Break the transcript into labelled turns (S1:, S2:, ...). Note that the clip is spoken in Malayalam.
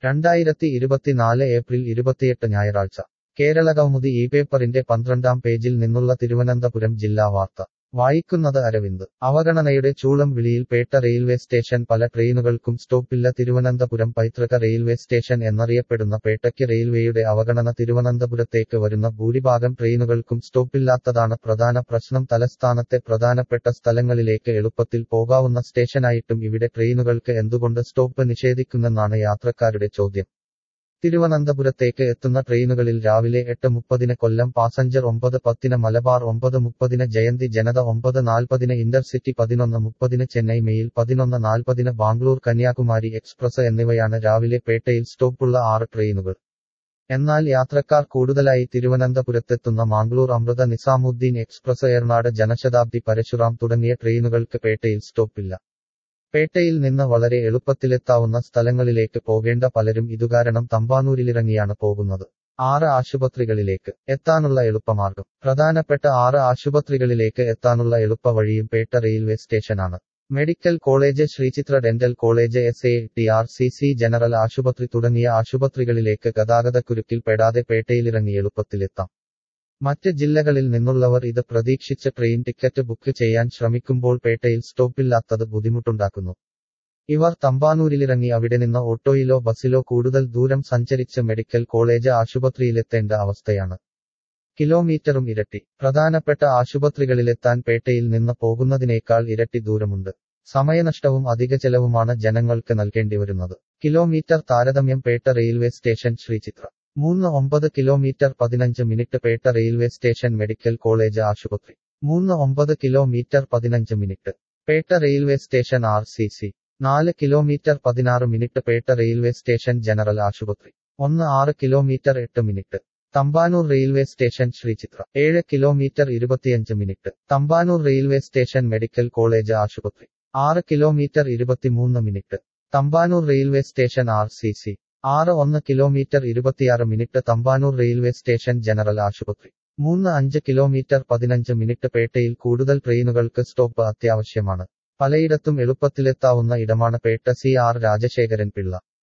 S1: രണ്ടായിരത്തി ഇരുപത്തിനാല് ഏപ്രിൽ ഇരുപത്തിയെട്ട് ഞായറാഴ്ച കേരള കൗമുദി ഈ പേപ്പറിന്റെ പന്ത്രണ്ടാം പേജിൽ നിന്നുള്ള തിരുവനന്തപുരം ജില്ലാ വാർത്ത വായിക്കുന്നത് അരവിന്ദ് അവഗണനയുടെ ചൂളം വിളിയിൽ പേട്ട റെയിൽവേ സ്റ്റേഷൻ പല ട്രെയിനുകൾക്കും സ്റ്റോപ്പില്ല തിരുവനന്തപുരം പൈതൃക റെയിൽവേ സ്റ്റേഷൻ എന്നറിയപ്പെടുന്ന പേട്ടയ്ക്ക് റെയിൽവേയുടെ അവഗണന തിരുവനന്തപുരത്തേക്ക് വരുന്ന ഭൂരിഭാഗം ട്രെയിനുകൾക്കും സ്റ്റോപ്പില്ലാത്തതാണ് പ്രധാന പ്രശ്നം തലസ്ഥാനത്തെ പ്രധാനപ്പെട്ട സ്ഥലങ്ങളിലേക്ക് എളുപ്പത്തിൽ പോകാവുന്ന സ്റ്റേഷനായിട്ടും ഇവിടെ ട്രെയിനുകൾക്ക് എന്തുകൊണ്ട് സ്റ്റോപ്പ് നിഷേധിക്കുന്നെന്നാണ് യാത്രക്കാരുടെ ചോദ്യം തിരുവനന്തപുരത്തേക്ക് എത്തുന്ന ട്രെയിനുകളിൽ രാവിലെ എട്ട് മുപ്പതിന് കൊല്ലം പാസഞ്ചർ ഒമ്പത് പത്തിന് മലബാർ ഒമ്പത് മുപ്പതിന് ജയന്തി ജനത ഒമ്പത് നാൽപ്പതിന് ഇന്റർസിറ്റി പതിനൊന്ന് മുപ്പതിന് ചെന്നൈ മെയിൽ പതിനൊന്ന് നാൽപ്പതിന് ബാംഗ്ലൂർ കന്യാകുമാരി എക്സ്പ്രസ് എന്നിവയാണ് രാവിലെ പേട്ടയിൽ സ്റ്റോപ്പുള്ള ആറ് ട്രെയിനുകൾ എന്നാൽ യാത്രക്കാർ കൂടുതലായി തിരുവനന്തപുരത്തെത്തുന്ന മാംഗ്ലൂർ അമൃത നിസാമുദ്ദീൻ എക്സ്പ്രസ് ഏർനാട് ജനശതാബ്ദി പരശുറാം തുടങ്ങിയ ട്രെയിനുകൾക്ക് പേട്ടയിൽ സ്റ്റോപ്പില്ല പേട്ടയിൽ നിന്ന് വളരെ എളുപ്പത്തിലെത്താവുന്ന സ്ഥലങ്ങളിലേക്ക് പോകേണ്ട പലരും ഇതുകാരണം തമ്പാനൂരിലിറങ്ങിയാണ് പോകുന്നത് ആറ് ആശുപത്രികളിലേക്ക് എത്താനുള്ള എളുപ്പമാർഗം പ്രധാനപ്പെട്ട ആറ് ആശുപത്രികളിലേക്ക് എത്താനുള്ള എളുപ്പവഴിയും പേട്ട റെയിൽവേ സ്റ്റേഷനാണ് medical college Sree Chitra dental college S A T R C C general ആശുപത്രി തുടങ്ങിയ ആശുപത്രികളിലേക്ക് ഗതാഗതക്കുരുക്കിൽ പെടാതെ പേട്ടയിലിറങ്ങി എളുപ്പത്തിലെത്താം മറ്റ് ജില്ലകളിൽ നിന്നുള്ളവർ ഇത് പ്രതീക്ഷിച്ച് ട്രെയിൻ ടിക്കറ്റ് ബുക്ക് ചെയ്യാൻ ശ്രമിക്കുമ്പോൾ പേട്ടയിൽ സ്റ്റോപ്പില്ലാത്തത് ബുദ്ധിമുട്ടുണ്ടാക്കുന്നു ഇവർ തമ്പാനൂരിലിറങ്ങി അവിടെ നിന്ന് ഓട്ടോയിലോ ബസ്സിലോ കൂടുതൽ ദൂരം സഞ്ചരിച്ച് മെഡിക്കൽ കോളേജ് ആശുപത്രിയിലെത്തേണ്ട അവസ്ഥയാണ് കിലോമീറ്ററും ഇരട്ടി പ്രധാനപ്പെട്ട ആശുപത്രികളിലെത്താൻ പേട്ടയിൽ നിന്ന് പോകുന്നതിനേക്കാൾ ഇരട്ടി ദൂരമുണ്ട് സമയനഷ്ടവും അധിക ചെലവുമാണ് ജനങ്ങൾക്ക് നൽകേണ്ടി വരുന്നത് കിലോമീറ്റർ താരതമ്യം പേട്ട റെയിൽവേ സ്റ്റേഷൻ ശ്രീചിത്ര മൂന്ന് ഒമ്പത് കിലോമീറ്റർ പതിനഞ്ച് minute Petta railway station medical college ആശുപത്രി മൂന്ന് ഒമ്പത് കിലോമീറ്റർ പതിനഞ്ച് minute Petta railway station R C C നാല് കിലോമീറ്റർ പതിനാറ് minute Petta railway station general ആശുപത്രി ഒന്ന് ആറ് കിലോമീറ്റർ എട്ട് minute Thampanoor railway station Sree Chitra ഏഴ് കിലോമീറ്റർ ഇരുപത്തിയഞ്ച് minute Thampanoor railway station medical college ആശുപത്രി ആറ് കിലോമീറ്റർ ഇരുപത്തിമൂന്ന് minute Thampanoor railway station R C C ആറ് ഒന്ന് കിലോമീറ്റർ ഇരുപത്തിയാറ് minute Thampanoor railway station general ആശുപത്രി മൂന്ന് അഞ്ച് കിലോമീറ്റർ പതിനഞ്ച് മിനിറ്റ് പേട്ടയിൽ കൂടുതൽ ട്രെയിനുകൾക്ക് സ്റ്റോപ്പ് അത്യാവശ്യമാണ് പലയിടത്തും എളുപ്പത്തിലെത്താവുന്ന ഇടമാണ് പേട്ട സി ആർ രാജശേഖരൻ പിള്ള